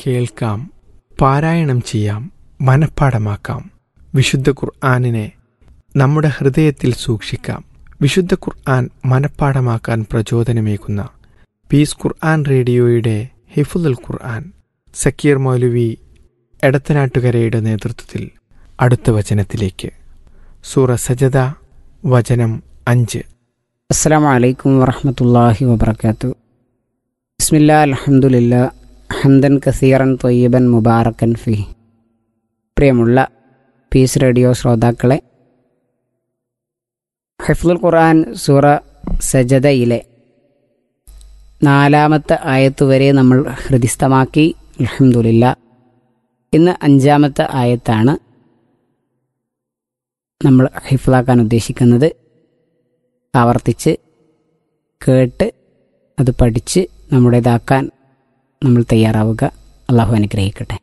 കേൾക്കാം പാരായണം ചെയ്യാം മനഃപ്പാടമാക്കാം വിശുദ്ധ ഖുർആാനിനെ നമ്മുടെ ഹൃദയത്തിൽ സൂക്ഷിക്കാം വിശുദ്ധ ഖുർആൻ മനഃപ്പാടമാക്കാൻ പ്രചോദനമേകുന്ന പീസ് ഖുർആൻ റേഡിയോയുടെ ഹിഫുദുൽ ഖുർആൻ സക്കീർ മൗലവി എടത്തനാട്ടുകരയുടെ നേതൃത്വത്തിൽ അടുത്ത വചനത്തിലേക്ക് സൂറ സജദ വചനം അഞ്ച് അസ്സാം വലൈക്കും വറഹമത്തല്ലാഹി വബർക്കാത്തു ബിസ്മില്ലാ അൽഹംദുലില്ലാ ഹംദൻ കസീറൻ തൊയ്യബൻ മുബാറക്കൻ ഫി പ്രിയമുള്ള പീസ് റേഡിയോ ശ്രോതാക്കളെ ഹെഫ്ലുൽ ഖുർആൻ സൂറ സജദയിലെ നാലാമത്തെ ആയത്ത് വരെ നമ്മൾ ഹൃദിസ്ഥമാക്കി അൽഹംദുലില്ല ഇന്ന് അഞ്ചാമത്തെ ആയത്താണ് നമ്മൾ ഹിഫ്ലാക്കാൻ ഉദ്ദേശിക്കുന്നത് ആവർത്തിച്ച് കേട്ട് അത് പഠിച്ച് നമ്മുടേതാക്കാൻ നമ്മൾ തയ്യാറാവുക അള്ളാഹു അനുഗ്രഹിക്കട്ടെ